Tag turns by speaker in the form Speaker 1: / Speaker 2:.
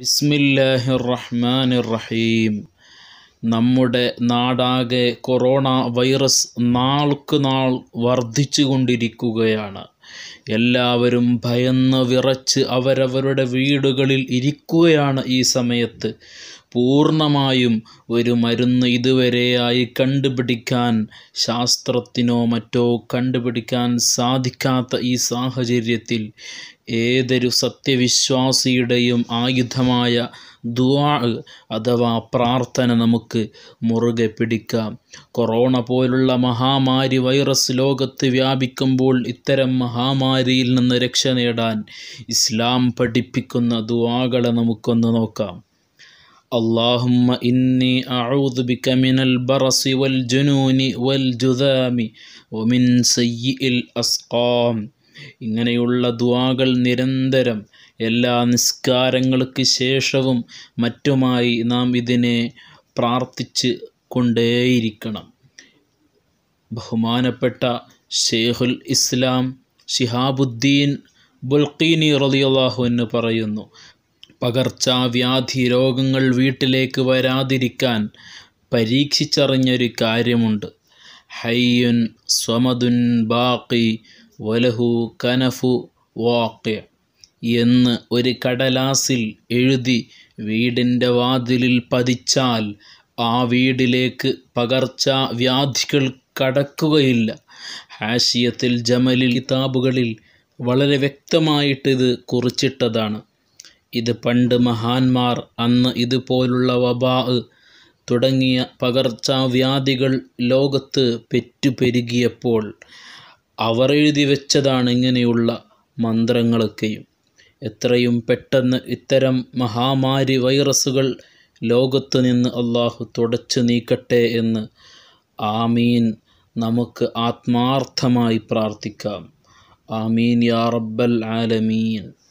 Speaker 1: ബിസ്മില്ലാഹിർ റഹ്മാനിർ റഹീം നമ്മുടെ നാടാകെ കൊറോണ വൈറസ് നാൾക്ക് നാൾ വർദ്ധിച്ചു കൊണ്ടിരിക്കുകയാണ് എല്ലാവരും ഭയന്ന് വിറച്ച് അവരവരുടെ വീടുകളിൽ ഇരിക്കുകയാണ് ഈ സമയത്ത് പൂർണ്ണമായും ഒരു മരുന്ന് ഇതുവരെയായി കണ്ടുപിടിക്കാൻ ശാസ്ത്രത്തിനോ മറ്റോ കണ്ടുപിടിക്കാൻ സാധിക്കാത്ത ഈ സാഹചര്യത്തിൽ ഏതൊരു സത്യവിശ്വാസിയുടെയും ആയുധമായ ദുആ അഥവാ പ്രാർത്ഥന നമുക്ക് മുറുകെ പിടിക്കാം കൊറോണ പോലുള്ള മഹാമാരി വൈറസ് ലോകത്ത് വ്യാപിക്കുമ്പോൾ ഇത്തരം മഹാമാരിയിൽ നിന്ന് രക്ഷ നേടാൻ ഇസ്ലാം പഠിപ്പിക്കുന്ന ദുആകളെ നമുക്കൊന്ന് നോക്കാം اللهم إني أعوذ بك من البرص والجنون والجذام ومن سيء الأسقام ഇങ്ങനെയുള്ള ദുആകൾ നിരന്തരം എല്ലാ നിസ്കാരങ്ങൾക്ക് ശേഷവും മറ്റുമായി നാം ഇതിനെ പ്രാർത്ഥിച്ച് കൊണ്ടേയിരിക്കണം ബഹുമാനപ്പെട്ട ഷേഖുൽ ഇസ്ലാം ഷിഹാബുദ്ദീൻ ബുൽഖീനി റളിയല്ലാഹു എന്ന് പറയുന്നു പകർച്ചവ്യാധി രോഗങ്ങൾ വീട്ടിലേക്ക് വരാതിരിക്കാൻ പരീക്ഷിച്ചറിഞ്ഞൊരു കാര്യമുണ്ട് ഹയ്യുൻ സ്വമദുൻ ബാക്കി വലഹു കനഫു വാക്യ എന്ന് ഒരു കടലാസിൽ എഴുതി വീടിൻ്റെ വാതിലിൽ പതിച്ചാൽ ആ വീടിലേക്ക് പകർച്ചവ്യാധികൾ കടക്കുകയില്ല ഹാഷിയത്തിൽ ജമലിൽ കിതാബുകളിൽ വളരെ വ്യക്തമായിട്ട് ഇത് കുറിച്ചിട്ടതാണ് ഇത് പണ്ട് മഹാന്മാർ അന്ന് ഇതുപോലുള്ള വബാ തുടങ്ങിയ പകർച്ചവ്യാധികൾ ലോകത്ത് പെറ്റുപെരുകിയപ്പോൾ അവർ എഴുതി വെച്ചതാണ് ഇങ്ങനെയുള്ള മന്ത്രങ്ങളൊക്കെയും എത്രയും പെട്ടെന്ന് ഇത്തരം മഹാമാരി വൈറസുകൾ ലോകത്തു നിന്ന് അള്ളാഹു തുടച്ചു നീക്കട്ടെ എന്ന് ആമീൻ നമുക്ക് ആത്മാർത്ഥമായി പ്രാർത്ഥിക്കാം ആമീൻ യാ റബ്ബൽ ആലമീൻ